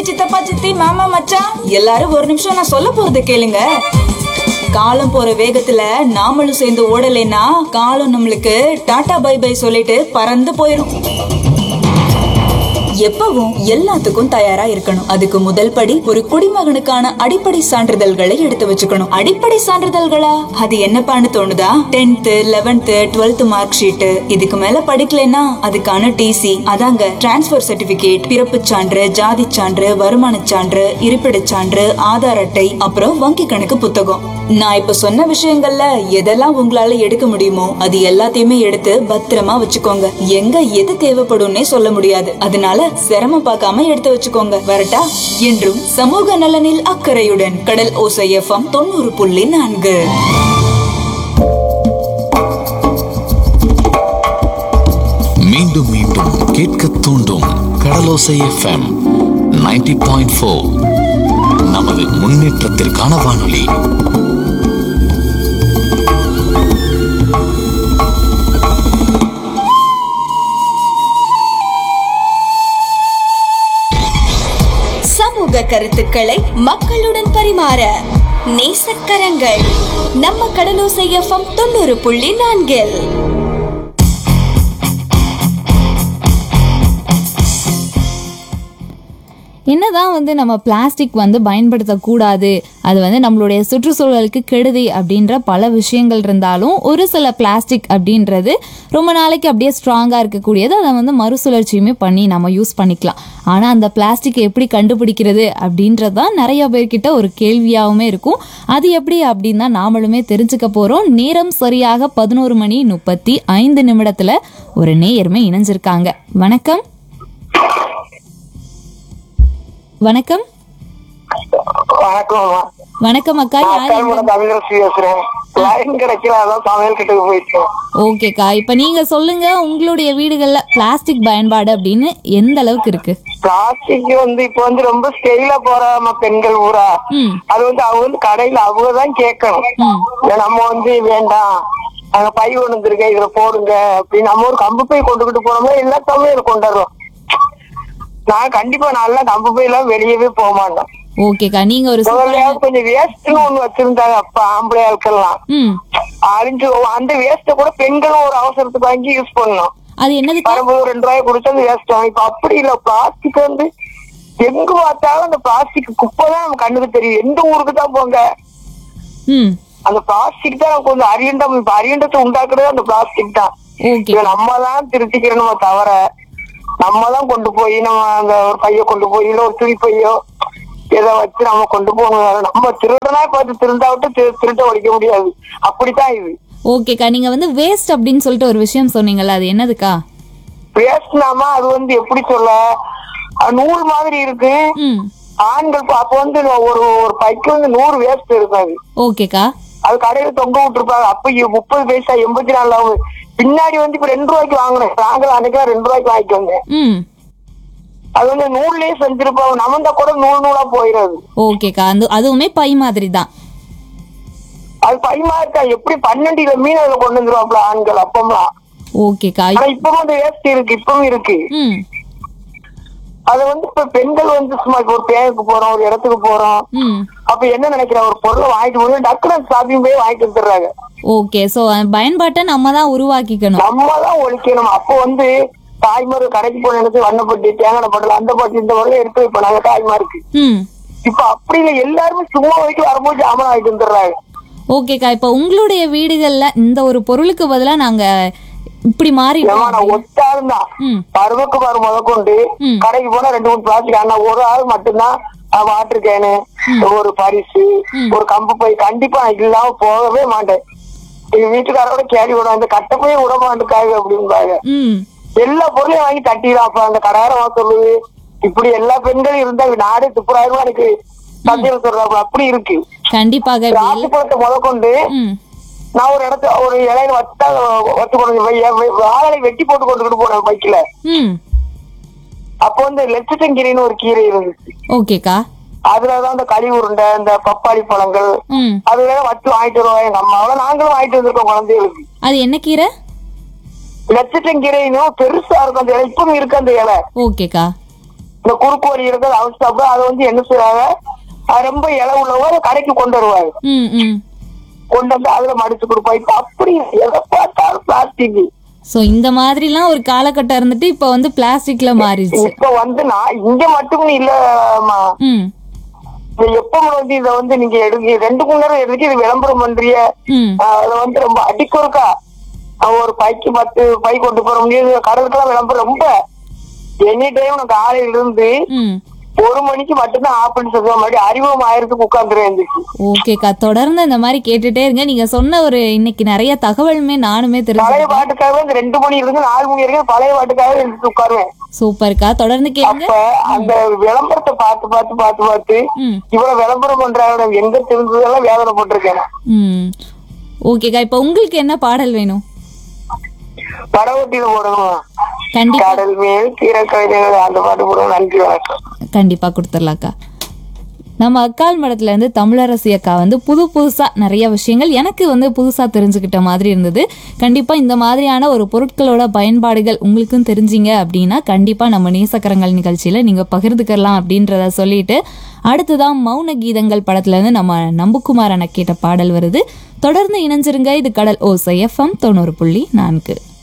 சித்தப்பா சித்தி மாமா மச்சான் எல்லாரும் ஒரு நிமிஷம் நான் சொல்ல போறத கேளுங்க காலம் போற வேகத்துல நாமளும் சேர்ந்து ஓடலைன்னா காலம் நம்மளுக்கு டாடா பை பை சொல்லிட்டு பறந்து போயிரும் எப்பவும் எல்லாத்துக்கும் தயாரா இருக்கணும் அதுக்கு முதல் படி ஒரு குடிமகனுக்கான அடிப்படை சான்றிதழ்களை எடுத்து வச்சுக்கணும் அடிப்படை சான்றிதழ்களா அது என்னப்பான்னு தோணுதா tenth eleventh twelfth mark sheet இதுக்கு மேல படிக்கலைன்னா அதுக்கான டிசி அதாங்க டிரான்ஸ்பர் சர்டிபிகேட் பிறப்பு சான்று ஜாதி சான்று வருமான சான்று இருப்பிடச் சான்று ஆதார் அட்டை அப்புறம் வங்கி கணக்கு புத்தகம் நான் இப்ப சொன்ன விஷயங்கள்ல எதெல்லாம் உங்களால எடுக்க முடியுமோ அது எல்லாத்தையுமே எடுத்து பத்திரமா வச்சுக்கோங்க எங்க எது தேவைப்படும்னே சொல்ல முடியாது அதனால சிரமம் பார்க்காம எடுத்து வச்சுக்கோங்க வரட்டா என்றும் சமூக நலனில் அக்கறையுடன் கடல் ஓசை எஃப்எம் தொண்ணூறு புள்ளி நான்கு மீண்டும் மீண்டும் கேட்க தூண்டும் கடலோசை எஃப்எம் 90.4 பாயிண்ட் ஃபோர் நமது முன்னேற்றத்திற்கான வானொலி சமூக கருத்துக்களை மக்களுடன் பரிமாற நேசக்கரங்கள் நம்ம கடலோசை எஃப்எம் தொண்ணூறு புள்ளி நான்கில் என்னதான் வந்து நம்ம பிளாஸ்டிக் வந்து பயன்படுத்தக்கூடாது அது வந்து நம்மளுடைய சுற்றுச்சூழலுக்கு கெடுதி அப்படின்ற பல விஷயங்கள் இருந்தாலும் ஒரு சில பிளாஸ்டிக் அப்படின்றது ரொம்ப நாளைக்கு அப்படியே ஸ்ட்ராங்காக இருக்கக்கூடியது அதை வந்து மறுசுழற்சியுமே பண்ணி நம்ம யூஸ் பண்ணிக்கலாம் ஆனால் அந்த பிளாஸ்டிக் எப்படி கண்டுபிடிக்கிறது அப்படின்றது தான் நிறைய பேர்கிட்ட ஒரு கேள்வியாகவுமே இருக்கும் அது எப்படி அப்படின்னு தான் நாமளுமே தெரிஞ்சுக்க போகிறோம் நேரம் சரியாக பதினோரு மணி முப்பத்தி ஐந்து நிமிடத்தில் ஒரு நேயருமே இணைஞ்சிருக்காங்க வணக்கம் வணக்கம் வணக்கம் வணக்கம் அக்கா யார் அக்கா கூட தமிழரசி பேசுறேன் லைன் கிடைக்கல அதான் சமையல் கிட்டக்கு போயிட்டேன் ஓகேக்கா இப்ப நீங்க சொல்லுங்க உங்களுடைய வீடுகள்ல பிளாஸ்டிக் பயன்பாடு அப்படின்னு எந்த அளவுக்கு இருக்கு பிளாஸ்டிக் வந்து இப்ப வந்து ரொம்ப ஸ்டைலா போற நம்ம பெண்கள் ஊரா ம் அது வந்து அவங்க வந்து கடையில அவங்க தான் கேட்கணும் ம். இல்ல நம்ம வந்து வேண்டாம் அங்க பை கொண்டு வந்திருக்கேன் இதுல போடுங்க அப்படின்னு நம்ம ஒரு கம்பு பை கொண்டுகிட்டு போனோம்னா எல்லா சமையல் கொண்டாடுறோம் நான் கண்டிப்பா நல்லா கம்பு பை எல்லாம் வெளியவே போக மாட்டோம் ஓகேக்கா நீங்க ஒரு முதல்ல கொஞ்சம் வேஸ்ட்னு ஒண்ணு வச்சிருந்தாங்க அப்ப ஆம்பளை ஆட்கள்லாம் ம் அழிஞ்சு அந்த வேஸ்ட கூட பெண்களும் ஒரு அவசரத்துக்கு வாங்கி யூஸ் பண்ணணும் அது என்னதுக்கா வரும்போது ஒரு ரெண்டு ரூபாய் கொடுத்து அது வேஸ்ட் ஆகும் இப்ப அப்படி இல்ல பிளாஸ்டிக் வந்து எங்க பார்த்தாலும் அந்த பிளாஸ்டிக் குப்பை தான் நம்ம கண்ணுக்கு தெரியும் எந்த ஊருக்கு தான் போங்க ம் அந்த பிளாஸ்டிக் தான் நமக்கு கொஞ்சம் அரியண்டம் இப்ப அரியண்டத்தை உண்டாக்குறது அந்த பிளாஸ்டிக் தான் ஓகே இதை நம்ம தான் திருத்திக்கிறோம் தவிர நம்ம தான் கொண்டு போய் நம்ம அந்த ஒரு பைய கொண்டு போய் இல்ல ஒரு துணி பையோ எதை வச்சு நம்ம கொண்டு போகணும் வேற. நம்ம திருடனா பார்த்து திருந்தா விட்டு திரு- திருட்ட ஒழிக்க முடியாது அப்படித்தான் இது ஓகேக்கா நீங்க வந்து வேஸ்ட் அப்படின்னு சொல்லிட்டு ஒரு விஷயம் சொன்னீங்கல்ல அது என்னதுக்கா பேசினாமா அது வந்து எப்படி சொல்ல அது நூல் மாதிரி இருக்கு ம் ஆண்கள் ப- அப்ப வந்து ஒரு ஒரு பைக்கு வந்து நூறு வேஸ்ட் இருக்காது ஓகேக்கா அது கடையில தொங்க விட்டுருப்பாங்க அப்ப இ- முப்பது பைசா எண்பத்தி நாலு ஆகும் பின்னாடி வந்து இப்ப ரெண்டு ரூபாய்க்கு வாங்கினேன் நாங்கள் அன்னைக்கு ரெண்டு ரூபாய்க்கு வாங்கிட்டு வந்தேன் ம் அது வந்து நூல்லயே செஞ்சிருப்பாங்க நமந்தா கூட நூல் நூலா போயிடாது ஓகேக்கா அந்த அதுவுமே பை மாதிரி தான் அது பைமா இருக்கா எப்படி பன்னெண்டு கிலோ மீன் அதுல கொண்டு வந்துருவாப்ல ஆண்கள் அப்பம்லாம் ஓகேக்கா ஆனா இப்பவும் அந்த வேஸ்ட் இருக்கு இப்பவும் இருக்கு ம் அது வந்து இப்ப பெண்கள் வந்து சும்மா இப்ப ஒரு பேருக்கு போறோம் ஒரு இடத்துக்கு போறோம் ம் அப்ப என்ன நினைக்கிற ஒரு பொருளை வாங்கிட்டு போய் டக்குனு ஷாப்பிங் போய் வாங்கிட்டு வந்துடுறாங்க ஓகே ஸோ பயன்பாட்டை நம்ம தான் உருவாக்கிக்கணும் நம்ம தான் ஒழிக்கணும் அப்போ வந்து தாய்மார் கடைக்கு போன இடத்துக்கு வண்ணப்பட்டி தேங்காய் பட்டல அந்த பாட்டு இந்த பொருளை எடுத்து இப்ப நாங்க தாய்மாருக்கு ம் இப்ப அப்படி இல்ல எல்லாருமே சும்மா வரைக்கும் வரும்போது ஜாமான் வாங்கிட்டு வந்துடுறாங்க ஓகேக்கா இப்போ உங்களுடைய வீடுகள்ல இந்த ஒரு பொருளுக்கு பதிலா நாங்க இப்படி மாறிட்டோம் ஏமா நான் ஒத்தாலும் தான் ம் பருவக்கு பருவ முதற்கொண்டு ம். கடைக்கு போனா ரெண்டு மூணு பிளாஸ்டிக் ஆனா ஒரு ஆள் மட்டும்தான் வாட்டர் கேனு ஒரு பரிசு ஒரு கம்பு பை கண்டிப்பா நான் இல்லாம போகவே மாட்டேன் எங்க வீட்டுக்காரோட கேள்வி விட அந்த கட்டப்பையே விட மாட்டேக்காங்க அப்படிம்பாங்க ம் எல்லா பொருளையும் வாங்கி தட்டிடும் அப்ப அந்த கடையாரமா சொல்லுது இப்படி எல்லா பெண்களும் இருந்தா நாடே துப்புராயிரமா எனக்கு சந்தையில் சொல்றாங்க அப்படி இருக்கு கண்டிப்பாக இப்படி எல்லா- ராசிபுரத்தை முதற்கொண்டு ம் நான் ஒரு இடத்துல ஒரு இலையில வச்சா வச்சு கொண்டு வாழை வெட்டி போட்டு கொண்டுகிட்டு போனேன் பைக்கில ம் அப்போ வந்து லட்சத்தங்கீரைன்னு ஒரு கீரை இருந்துச்சு ஓகேக்கா அதுலதான் அந்த களி உருண்டை இந்த பப்பாளி பழங்கள் ம் அதுல வச்சு வாங்கிட்டு வருவோம் எங்க அம்மாவோட நாங்களும் வாங்கிட்டு வந்திருக்கோம் குழந்தைகளுக்கு அது என்ன கீரை லட்சத்தங்கீரைன்னு பெருசா இருக்கும் அந்த இலை இப்பவும் இருக்கு அந்த இலை ஓகேக்கா இந்த குறுக்கு வழி இருக்கிறது அவஸ்தாப்பு அதை வந்து என்ன செய்வாங்க அது ரொம்ப இலை உள்ளவங்க கடைக்கு கொண்டு வருவாங்க ம் ம் கொண்டு வந்து அதுல மடிச்சு கொடுப்போம் இப்ப அப்படி எதை பார்த்தாலும் பிளாஸ்டிக் ஸோ இந்த மாதிரிலாம் ஒரு காலகட்டம் இருந்துட்டு இப்போ வந்து பிளாஸ்டிக்ல மாறிடுச்சு இப்ப வந்து நான் இங்க மட்டும் இல்லம்மா ம் இது எப்ப வந்து இத வந்து நீங்க எடுக்க ரெண்டு மணி நேரம் எடுத்து இது விளம்பரம் பண்றிய ம் அதை வந்து ரொம்ப அடிக்கொருக்கா அவன் ஒரு பைக்கு பத்து பை கொண்டு போற முடியாது கடலுக்கெல்லாம் விளம்பரம் ரொம்ப எனி டைம் நான் காலையில இருந்து ம் ஒரு மணிக்கு மட்டும்தான் ஆஃப் பண்ணி சொல்ற மாதிரி அறிமுகம் ஆயிரத்துக்கு உட்காந்துருவேன் எந்திரிச்சு ஓகேக்கா தொடர்ந்து இந்த மாதிரி கேட்டுட்டே இருங்க நீங்க சொன்ன ஒரு இன்னைக்கு நிறைய தகவலுமே நானுமே பழைய தெரிஞ்சுக்கிட்டேன் பாட்டுக்காக இந்த ரெண்டு மணி இருந்து நாலு மணி வரைக்கும் பழைய பாட்டுக்காக எழுந்து உட்காருவேன் சூப்பர்க்கா தொடர்ந்து கேளுங்க அப்ப அந்த விளம்பரத்தை பார்த்து பார்த்து பார்த்து பார்த்து ம் இவ்வளவு விளம்பரம் பண்றாங்க நான் எங்க தெரிஞ்சதெல்லாம் வேதனை போட்டிருக்கேன் ம் ஓகேக்கா இப்போ உங்களுக்கு என்ன பாடல் வேணும் படவட்டியில போடணும் கண்டிப்பா கடல் மேல் கீரை கவிதைகள் அந்த பாட்டு போடுவோம் நன்றி வணக்கம் கண்டிப்பா கொடுத்துடலாக்கா நம்ம அக்கால் மடத்துல இருந்து தமிழரசி அக்கா வந்து புது புதுசா நிறைய விஷயங்கள் எனக்கு வந்து புதுசா தெரிஞ்சுக்கிட்ட மாதிரி இருந்தது கண்டிப்பா இந்த மாதிரியான ஒரு பொருட்களோட பயன்பாடுகள் உங்களுக்கும் தெரிஞ்சீங்க அப்படின்னா கண்டிப்பா நம்ம நேசக்கரங்கள் நிகழ்ச்சியில நீங்க பகிர்ந்துக்கலாம் அப்படின்றத சொல்லிட்டு அடுத்ததான் மௌன கீதங்கள் படத்துல இருந்து நம்ம நம்புக்குமார் அண்ணா கேட்ட பாடல் வருது தொடர்ந்து இணைஞ்சிருங்க இது கடல் ஓசை எஃப்எம் தொண்ணூறு புள்ளி நான்கு